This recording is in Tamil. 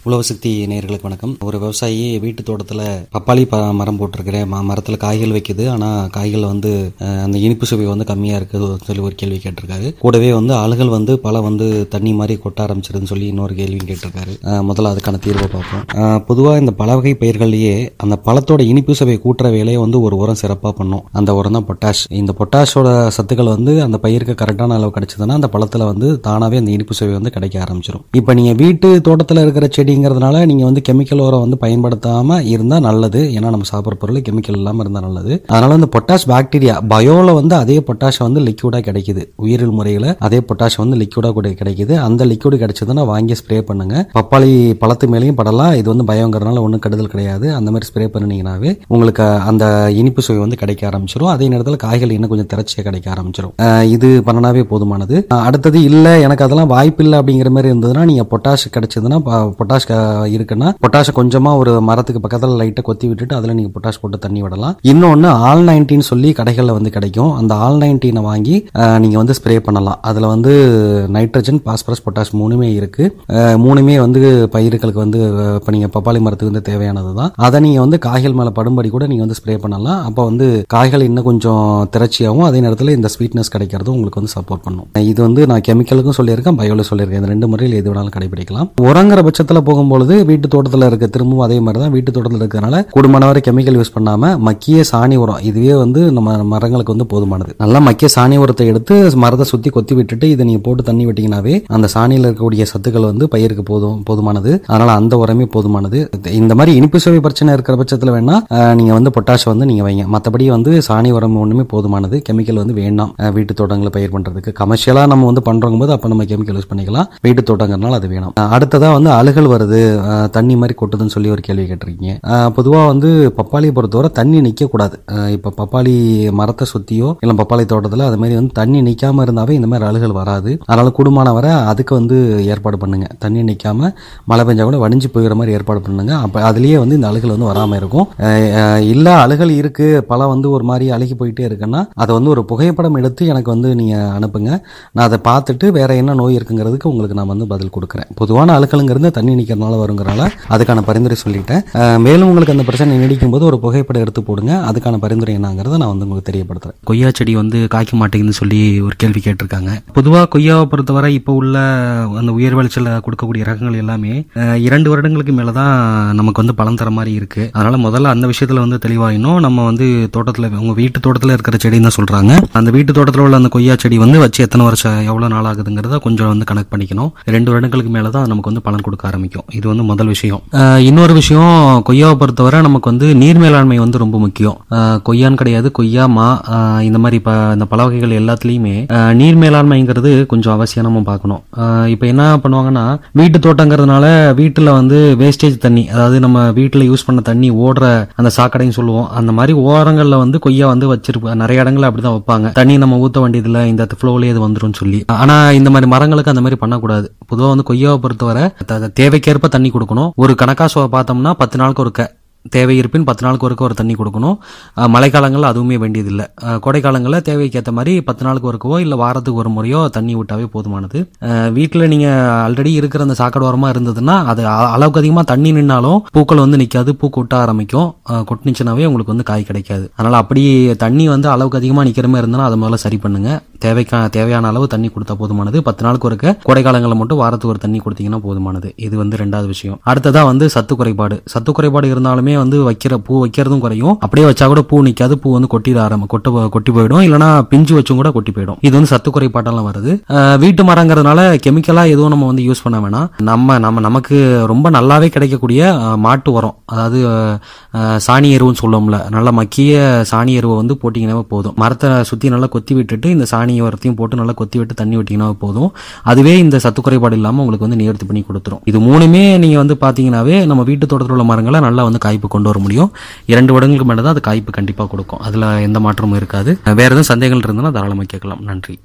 உழவு சக்தி நேயர்களுக்கு வணக்கம் ஒரு விவசாயி வீட்டு தோட்டத்தில் பப்பாளி ப மரம் போட்டிருக்கிறேன் ம மரத்தில் காய்கள் வைக்குது ஆனால் காய்கள் வந்து அஹ், அந்த இனிப்பு சுவை வந்து கம்மியாக இருக்குது சொல்லி ஒரு கேள்வி கேட்டிருக்காரு கூடவே வந்து ஆளுகள் வந்து பல வந்து தண்ணி மாதிரி கொட்ட ஆரம்பிச்சிருதுன்னு சொல்லி இன்னொரு கேள்வியும் கேட்டிருக்காரு அஹ், முதல்ல அதுக்கான தீர்வை பார்ப்போம் பொதுவாக இந்த பல வகை பயிர்கள்லேயே அந்த பழத்தோட இனிப்பு சுவை கூட்டுற வேலையை வந்து ஒரு உரம் சிறப்பாக பண்ணும் அந்த உரம் தான் பொட்டாஷ் இந்த பொட்டாஷோட சத்துக்கள் வந்து அந்த பயிருக்கு கரெக்டான அளவு கிடைச்சதுன்னா அந்த பழத்தில் வந்து தானாகவே அந்த இனிப்பு சுவை வந்து கிடைக்க ஆரம்பிச்சிடும் இப்போ நீங்கள் வீட்டு தோட்டத்தில் இருக்கிற செடிங்கிறதுனால நீங்கள் வந்து கெமிக்கல் உரம் வந்து பயன்படுத்தாமல் இருந்தால் நல்லது ஏன்னா நம்ம சாப்பிட்ற பொருள் கெமிக்கல் இல்லாமல் இருந்தால் நல்லது அதனால இந்த பொட்டாஷ் பாக்டீரியா பயோவில் வந்து அதே பொட்டாஷ் வந்து லிக்யூடாக கிடைக்குது உயிரியல் முறையில் அதே பொட்டாஷ் வந்து லிக்யூடாக கூட கிடைக்குது அந்த லிக்யூடு கிடைச்சதுன்னா வாங்கி ஸ்ப்ரே பண்ணுங்க பப்பாளி பழத்து மேலேயும் படலாம் இது வந்து பயங்கிறதுனால ஒன்றும் கெடுதல் கிடையாது அந்த மாதிரி ஸ்ப்ரே பண்ணினீங்கனாவே உங்களுக்கு அந்த இனிப்பு சுவை வந்து கிடைக்க ஆரம்பிச்சிடும் அதே நேரத்தில் காய்கள் இன்னும் கொஞ்சம் திரட்சியாக கிடைக்க ஆரம்பிச்சிடும் அஹ் இது பண்ணனாவே போதுமானது அஹ் அடுத்தது இல்லை எனக்கு அதெல்லாம் வாய்ப்பு இல்லை அப்படிங்கிற மாதிரி இருந்ததுன்னா நீங்கள் பொட்டாஷ் கிடைச்சதுன்னா ப- பொட்டாஷ் க- இருக்குன்னா பொட்டாஷ் கொஞ்சமாக ஒரு மரத்துக்கு பக்கத்தில் லைட்டாக கொத்தி விட்டுட்டு அதில் நீங்கள் பொட்டாஷ் போட்டு தண்ணி விடலாம் இன்னொன்று ஆல் நைன்டீன் சொல்லி கடைகளில் வந்து கிடைக்கும் அந்த ஆல் நைன்டீனை வாங்கி நீங்கள் வந்து ஸ்ப்ரே பண்ணலாம் அதில் வந்து நைட்ரஜன் பாஸ்பரஸ் பொட்டாஷ் மூணுமே இருக்கு அஹ் மூணுமே வந்து பயிர்களுக்கு வந்து இப்போ நீங்கள் பப்பாளி மரத்துக்கு வந்து தேவையானது தான் அதை நீங்கள் வந்து காய்கள் மேலே படும்படி கூட நீங்கள் வந்து ஸ்ப்ரே பண்ணலாம் அப்போ வந்து காய்கள் இன்னும் கொஞ்சம் திரட்சியாகவும் அதே நேரத்தில் இந்த ஸ்வீட்னஸ் கிடைக்கிறதும் உங்களுக்கு வந்து சப்போர்ட் பண்ணும் இது வந்து நான் கெமிக்கலுக்கும் சொல்லியிருக்கேன் பயோல சொல்லியிருக்கேன் இந்த ரெண்டு முறையில் எது வேணாலும் கடைபிடிக்கலாம் உரங்கிற பட்சத்தில் போகும்பொழுது வீட்டு தோட்டத்தில் இருக்க திரும்பவும் அதே மாதிரி தான் வீட்டு தோட்டத்தில் இருக்கிறனால கூடுமான வரை கெமிக்கல் யூஸ் பண்ணாமல் மக்கிய சாணி உரம் இதுவே வந்து நம்ம மரங்களுக்கு வந்து போதுமானது நல்லா மக்கிய சாணி உரத்தை எடுத்து மரத்தை சுற்றி கொத்தி விட்டுட்டு இதை நீங்கள் போட்டு தண்ணி விட்டீங்கன்னாவே அந்த சாணியில் இருக்கக்கூடிய சத்துக்கள் வந்து பயிருக்கு போதும் போதுமானது அதனால அந்த உரமே போதுமானது இந்த மாதிரி இனிப்பு சுவை பிரச்சனை இருக்கிற பட்சத்தில் வேணா அஹ், நீங்க வந்து பொட்டாஷ் வந்து நீங்க வைங்க மற்றபடி வந்து சாணி உரம் ஒண்ணுமே போதுமானது கெமிக்கல் வந்து வேண்டாம் அஹ், வீட்டு தோட்டங்களை பயிர் பண்றதுக்கு கமர்ஷியலா நம்ம வந்து பண்றோங்க போது அப்ப நம்ம கெமிக்கல் யூஸ் பண்ணிக்கலாம் வீட்டு தோட்டங்கிறனால அது வேணும் அஹ், அடுத்ததா வந்து அழுகல் வருது அஹ், தண்ணி மாதிரி கொட்டுதுன்னு சொல்லி ஒரு கேள்வி கேட்டிருக்கீங்க அஹ், பொதுவா வந்து பப்பாளியை பொறுத்தவரை தண்ணி நிக்க கூடாது அஹ், இப்ப பப்பாளி மரத்தை சுத்தியோ இல்ல பப்பாளி தோட்டத்துல அது மாதிரி வந்து தண்ணி நிக்காம இருந்தாவே இந்த மாதிரி அழுகல் வராது அதனால கூடுமான வரை அதுக்கு வந்து ஏற்பாடு பண்ணுங்க தண்ணி நிக்காம மழை பெஞ்சா கூட வடிஞ்சு போயிடுற மாதிரி ஏற்பாடு பண்ணுங்க அப்ப அதுலயே வந்து இந்த அழுகல் வந்து வராம இருக்கும் அஹ் அஹ் இல்ல அழுகல் இருக்கு பழம் வந்து ஒரு மாதிரி அழுகி போயிட்டே இருக்குன்னா அதை வந்து ஒரு புகைப்படம் எடுத்து எனக்கு வந்து நீங்க அனுப்புங்க நான் அதை பார்த்துட்டு வேற என்ன நோய் இருக்குங்கிறதுக்கு உங்களுக்கு நான் வந்து பதில் கொடுக்குறேன் பொதுவான அழுகலுங்கிறது தண்ணி நிக்கிறதுனால வருங்கிறனால அதுக்கான பரிந்துரை சொல்லிட்டேன் அஹ் மேலும் உங்களுக்கு அந்த பிரச்சனை நீடிக்கும் போது ஒரு புகைப்படம் எடுத்து போடுங்க அதுக்கான பரிந்துரை என்னங்கிறத நான் வந்து உங்களுக்கு தெரியப்படுத்துறேன் கொய்யா செடி வந்து காய்க்க மாட்டேங்குதுன்னு சொல்லி ஒரு கேள்வி கேட்டிருக்காங்க பொதுவாக கொய்யாவை பொறுத்தவரை இப்போ உள்ள அந்த உயர் விளைச்சல கொடுக்கக்கூடிய ரகங்கள் எல்லாமே அஹ், இரண்டு வருடங்களுக்கு மேல தான் நமக்கு வந்து பலன் தர மாதிரி இருக்கு அதனால முதல்ல அந்த விஷயத்துல வந்து தெளிவாயினும் நம்ம வந்து தோட்டத்துல உங்க வீட்டு தோட்டத்துல இருக்கிற செடின்னு தான் சொல்றாங்க அந்த வீட்டு தோட்டத்துல உள்ள அந்த கொய்யா செடி வந்து வச்சு எத்தனை வருஷம் எவ்வளவு நாள் ஆகுதுங்கிறத கொஞ்சம் வந்து கணக்கு பண்ணிக்கணும் ரெண்டு வருடங்களுக்கு மேல தான் நமக்கு வந்து பலன் கொடுக்க ஆரம்பிக்கும் இது வந்து முதல் விஷயம் அஹ், இன்னொரு விஷயம் கொய்யாவை பொறுத்தவரை நமக்கு வந்து நீர் மேலாண்மை வந்து ரொம்ப முக்கியம் அஹ், கொய்யான்னு கிடையாது கொய்யா மா அஹ், இந்த மாதிரி இப்போ இந்த பல வகைகள் எல்லாத்துலேயுமே அஹ், நீர் மேலாண்மைங்கிறது கொஞ்சம் அவசியம் நம்ம பார்க்கணும் அஹ், இப்போ என்ன பண்ணுவாங்கன்னா வீட்டு தோட்டங்கிறதுனால வீட்டில் வந்து வேஸ்டேஜ் தண்ணி அதாவது நம்ம வீட்டில் யூஸ் பண்ண தண்ணி ஓடுற அந்த சாக்கடைன்னு சொல்லுவோம் அந்த மாதிரி ஓரங்களில் வந்து கொய்யா வந்து வச்சிருப்ப நிறைய இடங்கள்ல அப்படிதான் வைப்பாங்க தண்ணி நம்ம ஊற்ற வேண்டியதில்லை இந்த ஃப்ளோவிலே இது வந்துரும் சொல்லி ஆனா இந்த மாதிரி மரங்களுக்கு அந்த மாதிரி பண்ணக்கூடாது பொதுவாக வந்து கொய்யாவை பொறுத்தவரை த- தேவைக்கேற்ப தண்ணி கொடுக்கணும் ஒரு கணக்காசுவை பார்த்தோம்னா பத்து நாளுக்கு ஒருக்க தேவை இருப்பின் பத்து நாளுக்கு ஒருக்க ஒரு தண்ணி கொடுக்கணும் அஹ் மழைக்காலங்கள்ல அதுவுமே வேண்டியதில்லை அஹ் கோடைக்காலங்களில் தேவைக்கு ஏற்ற மாதிரி பத்து நாளுக்கு ஒருக்கவோ இல்லை வாரத்துக்கு ஒரு முறையோ தண்ணி விட்டாவே போதுமானது வீட்டில் நீங்கள் ஆல்ரெடி இருக்கிற அந்த சாக்கடை ஓரமாக இருந்ததுன்னா அது அ- அளவுக்கு அதிகமாக தண்ணி நின்னாலும் பூக்கள் வந்து நிற்காது பூ கொட்ட ஆரம்பிக்கும் அஹ் கொட்டுனுச்சுனாவே உங்களுக்கு வந்து காய் கிடைக்காது அதனால் அப்படி தண்ணி வந்து அளவுக்கு அதிகமாக நிற்கிற மாதிரி இருந்தாலும் அதை முதல்ல சரி பண்ணுங்க தேவைக்கா தேவையான அளவு தண்ணி கொடுத்தா போதுமானது பத்து நாளுக்கு ஒருக்க கோடை காலங்களில் மட்டும் வாரத்துக்கு ஒரு தண்ணி கொடுத்தீங்கன்னா போதுமானது இது வந்து ரெண்டாவது விஷயம் அடுத்ததா வந்து சத்து குறைபாடு சத்து குறைபாடு இருந்தாலுமே வந்து வைக்கிற பூ வைக்கிறதும் குறையும் அப்படியே வச்சா கூட பூ நிக்காது பூ வந்து கொட்டிட ஆரம்பி கொட்ட கொட்டி போயிடும் இல்லைன்னா பிஞ்சு வச்சும் கூட கொட்டி போயிடும் இது வந்து சத்து குறைபாட்டெல்லாம் வருது அஹ் வீட்டு மரங்கிறதுனால கெமிக்கலா எதுவும் நம்ம வந்து யூஸ் பண்ண வேணாம் நம்ம நம்ம நமக்கு ரொம்ப நல்லாவே கிடைக்கக்கூடிய அஹ், மாட்டு உரம் அதாவது அஹ், சாணி எருவுன்னு சொல்லுவோம்ல நல்லா மக்கிய சாணி எருவை வந்து போட்டிங்கன்னாவே போதும் மரத்தை சுத்தி நல்லா கொத்தி விட்டுட்டு இந்த சாணி உரத்தையும் போட்டு நல்லா கொத்தி விட்டு தண்ணி விட்டீங்கன்னா போதும் அதுவே இந்த சத்து குறைபாடு இல்லாம உங்களுக்கு வந்து நிவர்த்தி பண்ணி கொடுத்துரும் இது மூணுமே நீங்க வந்து பாத்தீங்கன்னாவே நம்ம வீட்டு தோட்டத்தில் உள்ள மரங்களை நல்லா வந்து காய்ப்பு கொண்டு வர முடியும் இரண்டு வருடங்களுக்கு மேலே தான் அது காய்ப்பு கண்டிப்பா கொடுக்கும் அதுல எந்த மாற்றமும் இருக்காது வேற எதுவும் சந்தேகங்கள் இருந்ததுன்னா தாராளமாக கேட்கலாம் நன்றி